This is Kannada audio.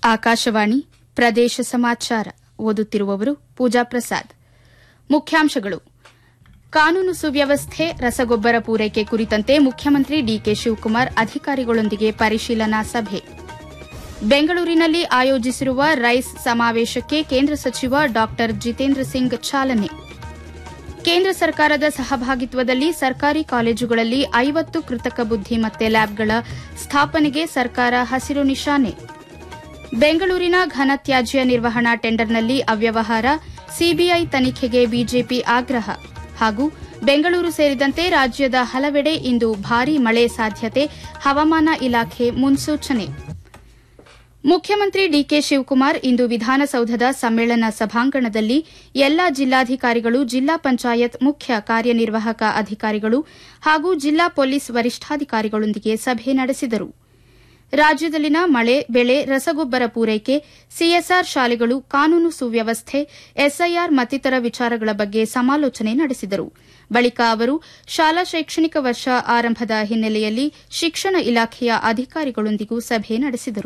ಆಕಾಶವಾಣಿ ಪ್ರದೇಶ ಸಮಾಚಾರ ಓದುತ್ತಿರುವವರು ಪೂಜಾ ಪ್ರಸಾದ್ ಮುಖ್ಯಾಂಶಗಳು ಕಾನೂನು ಸುವ್ಯವಸ್ಥೆ ರಸಗೊಬ್ಬರ ಪೂರೈಕೆ ಕುರಿತಂತೆ ಮುಖ್ಯಮಂತ್ರಿ ಡಿಕೆ ಶಿವಕುಮಾರ್ ಅಧಿಕಾರಿಗಳೊಂದಿಗೆ ಪರಿಶೀಲನಾ ಸಭೆ ಬೆಂಗಳೂರಿನಲ್ಲಿ ಆಯೋಜಿಸಿರುವ ರೈಸ್ ಸಮಾವೇಶಕ್ಕೆ ಕೇಂದ್ರ ಸಚಿವ ಡಾ ಜಿತೇಂದ್ರ ಸಿಂಗ್ ಚಾಲನೆ ಕೇಂದ್ರ ಸರ್ಕಾರದ ಸಹಭಾಗಿತ್ವದಲ್ಲಿ ಸರ್ಕಾರಿ ಕಾಲೇಜುಗಳಲ್ಲಿ ಐವತ್ತು ಕೃತಕ ಬುದ್ದಿಮತ್ತೆ ಲ್ಯಾಬ್ಗಳ ಸ್ಥಾಪನೆಗೆ ಸರ್ಕಾರ ಹಸಿರು ನಿಶಾನೆ ಬೆಂಗಳೂರಿನ ಘನತ್ಯಾಜ್ಯ ನಿರ್ವಹಣಾ ಟೆಂಡರ್ನಲ್ಲಿ ಅವ್ಯವಹಾರ ಸಿಬಿಐ ತನಿಖೆಗೆ ಬಿಜೆಪಿ ಆಗ್ರಹ ಹಾಗೂ ಬೆಂಗಳೂರು ಸೇರಿದಂತೆ ರಾಜ್ಯದ ಹಲವೆಡೆ ಇಂದು ಭಾರೀ ಮಳೆ ಸಾಧ್ಯತೆ ಹವಾಮಾನ ಇಲಾಖೆ ಮುನ್ಸೂಚನೆ ಮುಖ್ಯಮಂತ್ರಿ ಡಿಕೆ ಶಿವಕುಮಾರ್ ಇಂದು ವಿಧಾನಸೌಧದ ಸಮ್ಮೇಳನ ಸಭಾಂಗಣದಲ್ಲಿ ಎಲ್ಲಾ ಜಿಲ್ಲಾಧಿಕಾರಿಗಳು ಜಿಲ್ಲಾ ಪಂಚಾಯತ್ ಮುಖ್ಯ ಕಾರ್ಯನಿರ್ವಾಹಕ ಅಧಿಕಾರಿಗಳು ಹಾಗೂ ಜಿಲ್ಲಾ ಪೊಲೀಸ್ ವರಿಷ್ಠಾಧಿಕಾರಿಗಳೊಂದಿಗೆ ಸಭೆ ನಡೆಸಿದರು ರಾಜ್ಯದಲ್ಲಿನ ಮಳೆ ಬೆಳೆ ರಸಗೊಬ್ಬರ ಪೂರೈಕೆ ಸಿಎಸ್ಆರ್ ಶಾಲೆಗಳು ಕಾನೂನು ಸುವ್ಯವಸ್ಥೆ ಎಸ್ಐಆರ್ ಮತ್ತಿತರ ವಿಚಾರಗಳ ಬಗ್ಗೆ ಸಮಾಲೋಚನೆ ನಡೆಸಿದರು ಬಳಿಕ ಅವರು ಶಾಲಾ ಶೈಕ್ಷಣಿಕ ವರ್ಷ ಆರಂಭದ ಹಿನ್ನೆಲೆಯಲ್ಲಿ ಶಿಕ್ಷಣ ಇಲಾಖೆಯ ಅಧಿಕಾರಿಗಳೊಂದಿಗೂ ಸಭೆ ನಡೆಸಿದರು